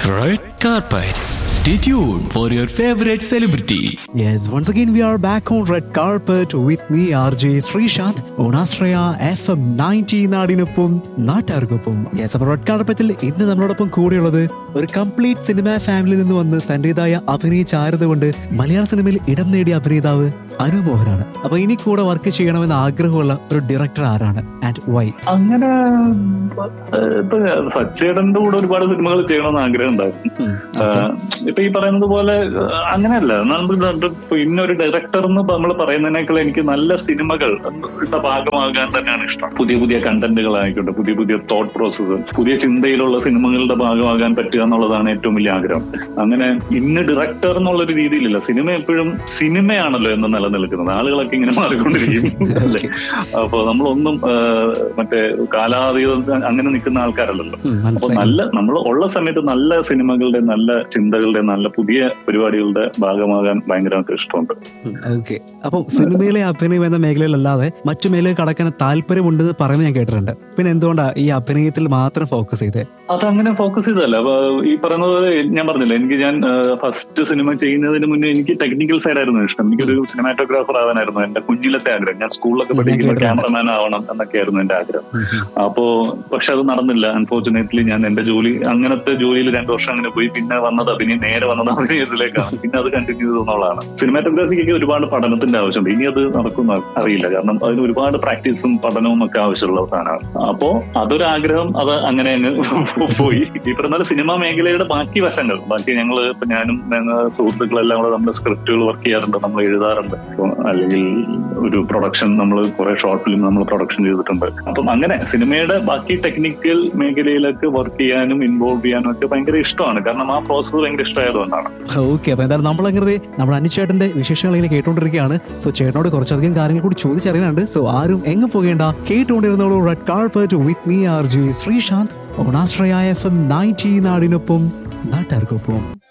Red carpet. Stay tuned for your favorite celebrity. Yes, once again we are back on red carpet with me RJ Srishant on Astraya FM 90 നാടിനൊപ്പം നാട്ടുകാർക്കൊപ്പം yes അപ്പോൾ red കാർപ്പറ്റിൽ ഇന്ന് നമ്മളോടൊപ്പം കൂടെയുള്ളത് ഒരു complete cinema ഫാമിലിയിൽ നിന്ന് വന്ന് തന്റേതായ അഭിനയ ചാരുത കൊണ്ട് മലയാള സിനിമയിൽ ഇടം നേടിയ അഭിനേതാവ് അനു മോഹനാണ് അപ്പൊ ഇനി കൂടെ വർക്ക് ചെയ്യണമെന്ന് ആഗ്രഹമുള്ള ഒരു ഡയറക്ടർ ആരാണ് ആൻഡ് വൈ അങ്ങനെ ഏഹ്, ഇപ്പൊ സച്ചേടന്റെ കൂടെ ഒരുപാട് സിനിമകൾ ചെയ്യണമെന്ന് ആഗ്രഹം ഉണ്ടായിരുന്നു ഏഹ്, ഇപ്പൊ ഈ പറയുന്നത് പോലെ ഏഹ്, അങ്ങനെയല്ല നമ്മൾ ഇത് ഇപ്പൊ ഇന്നൊരു ഡയറക്ടർ എന്ന് നമ്മൾ പറയുന്നതിനേക്കാൾ എനിക്ക് നല്ല സിനിമകൾ യുടെ ഭാഗമാകാൻ തന്നെയാണ് ഇഷ്ടം പുതിയ പുതിയ കണ്ടന്റുകൾ ആയിക്കോട്ടെ പുതിയ പുതിയ തോട്ട് പ്രോസസ്സ് പുതിയ ചിന്തയിലുള്ള സിനിമകളുടെ ഭാഗമാകാൻ പറ്റുക എന്നുള്ളതാണ് ഏറ്റവും വലിയ ആഗ്രഹം അങ്ങനെ ഇന്ന് ഡയറക്ടർ എന്നുള്ളൊരു രീതിയിലില്ല സിനിമ എപ്പോഴും സിനിമയാണല്ലോ എന്ന് നിലനിൽക്കുന്നത് ആളുകളൊക്കെ ഇങ്ങനെ മാറിക്കൊണ്ടിരിക്കും അല്ലേ അപ്പൊ നമ്മളൊന്നും ഏഹ്, മറ്റേ കാലാതീതം അങ്ങനെ നിൽക്കുന്ന ആൾക്കാരല്ലല്ലോ അപ്പൊ മനസ്സിലായി നല്ല നമ്മൾ ഉള്ള സമയത്ത് നല്ല സിനിമകളുടെ നല്ല ചിന്തകളുടെ നല്ല പുതിയ പരിപാടികളുടെ ഭാഗമാകാൻ ഭയങ്കര നമുക്ക് ഇഷ്ടമുണ്ട് ഓക്കെ അപ്പം സിനിമയിലെ അഭിനയം എന്ന മേഖലയിലല്ലാതെ മറ്റു മേഖലയിൽ കടക്കാൻ താല്പര്യമുണ്ടെന്ന് പറയുന്നത് ഞാൻ കേട്ടിട്ടുണ്ട് പിന്നെ എന്തുകൊണ്ടാ ഈ അഭിനയത്തിൽ മാത്രം ഫോക്കസ് ചെയ്തേ അതങ്ങനെ ഫോക്കസ് ചെയ്തല്ല അപ്പൊ ഈ പറയുന്നത് പോലെ ഞാൻ പറഞ്ഞില്ല എനിക്ക് ഞാൻ ഫസ്റ്റ് സിനിമ ചെയ്യുന്നതിന് മുന്നേ എനിക്ക് ടെക്നിക്കൽ സൈഡ് ആയിരുന്നു ഇഷ്ടം എനിക്കൊരു സിനിമാറ്റോഗ്രാഫർ ആവാനായിരുന്നു എന്റെ കുഞ്ഞിലത്തെ ആഗ്രഹം ഞാൻ സ്കൂളിലൊക്കെ പഠിക്കുമ്പോൾ ക്യാമറമാൻ ആവണം എന്നൊക്കെ ആയിരുന്നു എന്റെ ആഗ്രഹം അപ്പോ പക്ഷെ അത് നടന്നില്ല അൺഫോർച്ചുനേറ്റ്ലി ഞാൻ എന്റെ ജോലി അങ്ങനത്തെ ജോലിയിൽ രണ്ടു വർഷം അങ്ങനെ പോയി പിന്നെ വന്നത് അഭിനയം നേരെ വന്നത് അഭിനയത്തിലേക്കാണ് പിന്നെ അത് കണ്ടിന്യൂ ചെയ്തെന്നുള്ളതാണ് സിനിമാറ്റോഗ്രാഫിക്കൊക്കെ ഒരുപാട് പഠനത്തിന്റെ ആവശ്യമുണ്ട് ഇനി അത് നടക്കുന്ന അറിയില്ല കാരണം അതിന് ഒരുപാട് പ്രാക്ടീസും പഠനവും ഒക്കെ ആവശ്യമുള്ള സാധനമാണ് അപ്പോ അതൊരു ആഗ്രഹം അത് അങ്ങനെ അങ്ങ് പോയി ഈ പറഞ്ഞ സിനിമാ മേഖലയുടെ ബാക്കി വശങ്ങൾ ബാക്കി ഞങ്ങള് ഇപ്പൊ ഞാനും ഞങ്ങൾ സുഹൃത്തുക്കളെല്ലാം കൂടെ നമ്മുടെ സ്ക്രിപ്റ്റുകൾ വർക്ക് ചെയ്യാറുണ്ട് നമ്മൾ എഴുതാറുണ്ട് ഇപ്പൊ അല്ലെങ്കിൽ ഒരു പ്രൊഡക്ഷൻ നമ്മൾ കുറെ ഷോർട്ട് ഫിലിം നമ്മൾ പ്രൊഡക്ഷൻ ചെയ്തിട്ടുണ്ട് അപ്പം അങ്ങനെ സിനിമയുടെ ബാക്കി ടെക്നിക്കൽ മേഖലയിലൊക്കെ വർക്ക് ചെയ്യാനും ഇൻവോൾവ് ചെയ്യാനും ഒക്കെ ഭയങ്കര ഇഷ്ടമാണ് കാരണം ആ പ്രോസസ്സ് ഭയങ്കര ഇഷ്ടമായതുകൊണ്ടാണ് ഓക്കെ അപ്പൊ എന്തായാലും നമ്മളങ്ങനെ നമ്മുടെ അനുചേട്ടന്റെ വിശേഷങ്ങൾ ഇങ്ങനെ കേട്ടോണ്ടിരിക്കുകയാണ് സോ ചേട്ടനോട് കുറച്ചധികം കാര്യങ്ങൾ കൂടി ചോദിച്ചറിയാനുണ്ട് സോ ആരും എങ്ങ് പോകേണ്ട കേട്ടുകൊണ്ടിരുന്നോളൂ red carpet with me R J Sreesanth ഓണാശ്രയ എഫ് എം നയൻറ്റി നാടിനൊപ്പം നാട്ടുകാർക്കൊപ്പം